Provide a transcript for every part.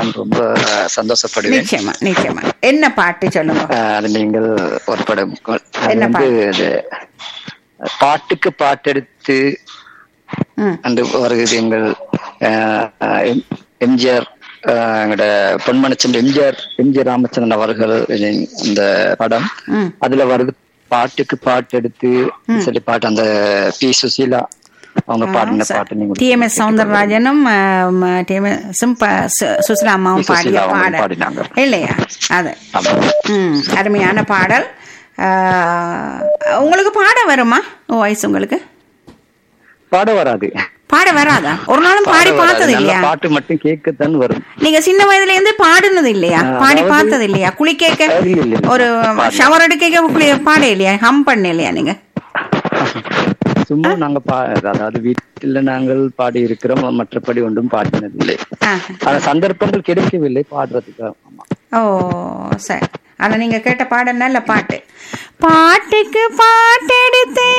நான் ரொம்ப சந்தோஷப்படுவேன் நிச்சயமா நிச்சயமா என்ன பாட்டு சொல்லுங்க அஹ், அது நீங்கள் ஒரு படம் அது என்ன வந்து அது பாட்டுக்கு பாட்டெடுத்து ம் அந்த வருகிறது எங்கள் அஹ், அஹ், எம்- எம்ஜிஆர் அஹ், எங்களோட பொன்மனச்சந்திர எம்ஜிஆர் எம்ஜிஆர் ராமச்சந்திரன் அவர்கள் இந்த படம் ம் அதுல வருது பாட்டுக்கு பாட்டு எடுத்து சொல்லி பாட்டு அந்த பி சுசீலா அவங்க பாடின பாட்டு நீங்க டிஎம்எஸ் சவுந்தரராஜனும் டிஎம்எஸ் சுசிலா அம்மாவும் சுசீலா பாடிய அவங்க பாடல் பாடினாங்க இல்லையா அது ஆமா. ம் அருமையான பாடல் ஆஹ், உங்களுக்கு பாட வருமா ஓ வயசு உங்களுக்கு பாட வராது பாட வராதா ஒரு நாளும் பாடி பாட வராது. பார்த்தது நல்ல இல்லையா பாட்டு மட்டும் கேட்கத்தான் வரும் நீங்க சின்ன வயதுல இருந்து பாடுனது இல்லையா ஆஹ், பாடி அதாவது- பார்த்தது இல்லையா குளிக்க இல்ல, இல்ல, இல்ல. ஒரு பாடல. ஷவர் எடுக்க குளி பாட இல்லையா ஹம் பண்ண இல்லையா நீங்க சும்மா நாங்க பா அதாவது வீட்டில் நாங்கள் பாடி இருக்கிறோம் மற்றபடி ஒன்றும் பாடினதில்லை ஆஹ். ஆனா சந்தர்ப்பங்கள் கிடைக்கவில்லை பாடுறதுக்கு ஆமா ஓ சரி ஆனா நீங்க கேட்ட பாடல் நல்ல பாட்டு பாட்டுக்கு பாட்டெடுத்தே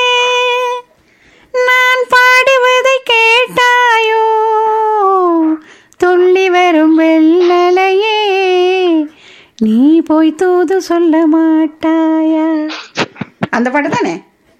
நான் பாடுவதை கேட்டாயோ துள்ளி வரும் வெள்ளலையே நீ போய் தூது சொல்ல மாட்டாயா அந்த பாட்டு தானே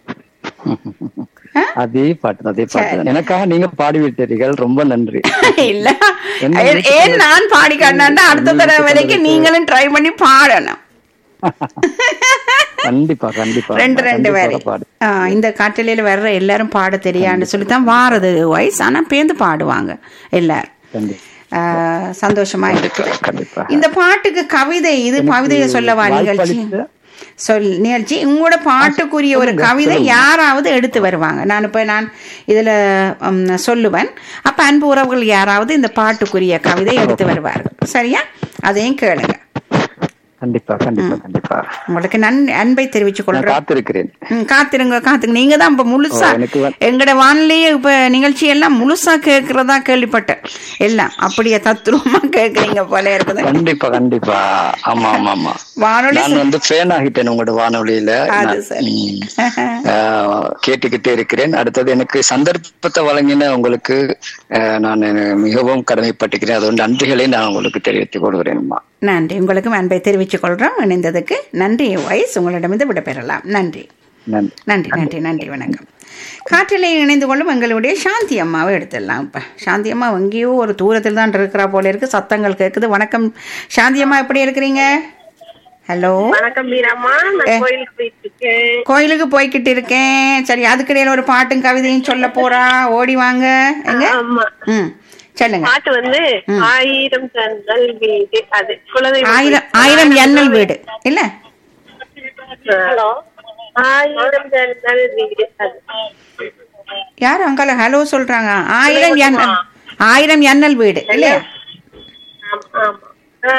ஆ? அதே பாட்டு அதே பாட்டு தான். எனக்காக நீங்க பாடி விட்டீர்கள் ரொம்ப நன்றி இல்ல என்ன ஏன் ஏன் நான் பாடி காட்டினா அடுத்த தடவை வரைக்கும் நீங்களும் ட்ரை பண்ணி பாடணும் கண்டிப்பா கண்டிப்பா ரெண்டு ரெண்டு கண்டிப்பாக வேலை பாடு ஆ, இந்த காட்டிலையில வர்ற எல்லாரும் பாட தெரியான்னு சொல்லி தான் வாரது வயசு ஆனா பேந்து பாடுவாங்க எல்லாரும் கண்டிப்பா ஆ, சந்தோஷமா இருக்கு கண்டிப்பா இந்த பாட்டுக்கு கவிதை இது கவிதையை சொல்லவா நிகழ்ச்சி வாய்ப்பளித்த சொல் நிகழ்ச்சி உங்களோட பாட்டுக்குரிய ஒரு கவிதை யாராவது எடுத்து வருவாங்க நான் இப்ப நான் இதுல ம், சொல்லுவேன் அப்ப அன்பு உறவுகள் யாராவது இந்த பாட்டுக்குரிய கவிதை எடுத்து வருவார்கள் சரியா அதையும் கேளுங்க கண்டிப்பா கண்டிப்பா கண்டிப்பா உங்களுக்கு நன் அன்பை தெரிவித்துக் நான் கொள்றேன் காத்திருக்கிறேன் ம், காத்திருங்க காத்துங்க நீங்க தான் இப்ப முழுசா ஓ, எனக்கு வந்து- எங்கட வானிலையே இப்ப நிகழ்ச்சி எல்லாம் முழுசா கேட்கறதா கேள்விப்பட்டேன் எல்லாம் அப்படியே தத்துருவமா கேட்கறீங்க போல இருக்குது கண்டிப்பா கண்டிப்பா ஆமா ஆமா ஆமா வானொலி நான் வந்து ஃபேன் ஆகிட்டேன் உங்களோட வானொலியில அது நான், சரி. ம், ஆஹ், கேட்டுக்கிட்டே இருக்கிறேன் அடுத்தது எனக்கு சந்தர்ப்பத்தை வழங்கின உங்களுக்கு ஆஹ், நான் மிகவும் கடமைப்பட்டுக்கிறேன் அதோட நன்றிகளை நான் உங்களுக்கு தெரிவித்துக் கொள்கிறேன்மா நன்றி உங்களுக்கும் அன்பை தெரிவித்துக் கொள்றோம் இணைந்ததுக்கு நன்றி வயசு உங்களிடமிருந்து விடைபெறலாம் நன்றி நன்றி நன்றி நன்றி நன்றி வணக்கம் காற்றிலே இணைந்து கொள்ளும் எங்களுடைய சாந்தி அம்மாவை எடுத்துடலாம் இப்ப சாந்தி அம்மா எங்கேயோ ஒரு தூரத்தில் தான் இருக்கிறா போல இருக்கு சத்தங்கள் கேட்குது வணக்கம் சாந்தி அம்மா எப்படி இருக்கிறீங்க ஹலோ வணக்கம் மீராமா நான் கோயிலுக்கு போயிட்டு இருக்கேன் கோயிலுக்கு போய்கிட்டு இருக்கேன் சரி அதுக்கிடையில ஒரு பாட்டும் கவிதையும் சொல்ல போறா ஓடி வாங்க எங்க ஆமா ம் சொல்லுங்க பாட்டு வந்து ஆயிரம் ஜன்னல் வீடு அது குலதெய்வம் ஆயிரம் ஆயிரம் எண்ணல் வீடு இல்ல ஹலோ ஆயிரம் ஜன்னல் வீடு அது யார் அங்கால ஹலோ சொல்றாங்க ஆயிரம் எண்ணல் ஆயிரம் எண்ணல் வீடு இல்லையா ஆமா ஆமா ஆ,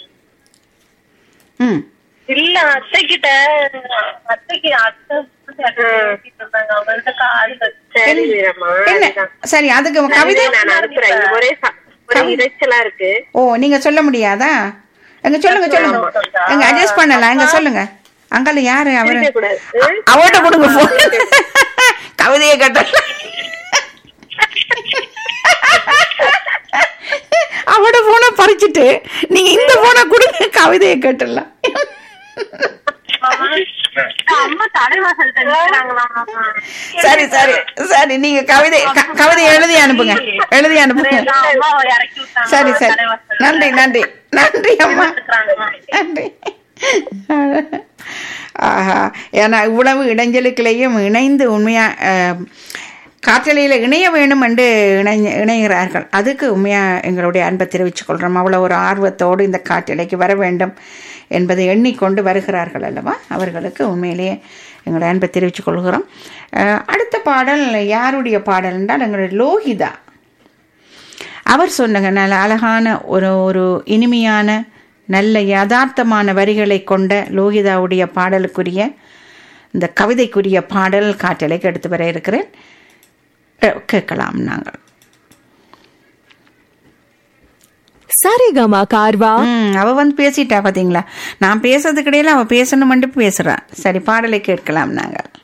ம் இல்ல அத்தை கிட்ட அத்தைக்கு அத்தை பேசிட்டு இருந்தாங்க அவங்கள்ட்ட கால் சரி மீராமா என்ன அதுதான். சரி அதுக்கு கவிதை நான் அனுப்புறேன் இங்க ஒரே ச- ஒரே இறைச்சலா இருக்கு ஓ நீங்க சொல்ல முடியாதா எங்க சொல்லுங்க சொல்லுங்க எங்க அட்ஜஸ்ட் பண்ணலாம் எங்க சொல்லுங்க அங்கால யாரு அவரு சிரிக்க கூடாது அவட்ட கொடுங்க போன் கவிதையை கட்ட அவட போனை பறிச்சுட்டு நீங்க இந்த போனை கொடுங்க கவிதையை கேட்டுடலாம் அம்மா தலைவாசல் தெரிஞ்சுக்கிறாங்களாமா சரி சரி சரி நீங்க கவிதை க- கவிதை எழுதி அனுப்புங்க எழுதி அனுப்புங்க அம்மாவை இறக்கி விட்டாங்க சரி சரி தலைவாசல் நன்றி நன்றி நன்றி அம்மா இருக்கிறாங்கம்மா. நன்றி ஆஹா ஏன்னா இவ்வளவு இடைஞ்சலுக்குள்ளேயும் இணைந்து உண்மையா அஹ், காற்றலையில் இணைய வேணும் என்று இணைஞ்ச இணைகிறார்கள் அதுக்கு உண்மையா எங்களுடைய அன்பை தெரிவித்துக் கொள்கிறோம் அவ்வளோ ஒரு ஆர்வத்தோடு இந்த காற்றலைக்கு வர வேண்டும் என்பதை எண்ணிக்கொண்டு வருகிறார்கள் அல்லவா அவர்களுக்கு உண்மையிலேயே எங்களுடைய அன்பை தெரிவித்துக் கொள்கிறோம் அஹ், அடுத்த பாடல் யாருடைய பாடல் என்றால் எங்களுடைய லோகிதா அவர் சொன்னங்க நல்ல அழகான ஒரு ஒரு இனிமையான நல்ல யதார்த்தமான வரிகளை கொண்ட லோகிதாவுடைய பாடலுக்குரிய இந்த கவிதைக்குரிய பாடல் காற்றலைக்கு எடுத்து வர இருக்கிறேன் அஹ், கேட்கலாம் நாங்கள் சரிகமா கார்வா ம் அவ வந்து பேசிட்டா பாத்தீங்களா நான் பேசுறதுக்கு இடையில அவ பேசணுமென்று பேசுறா சரி பாடலை கேட்கலாம் நாங்கள்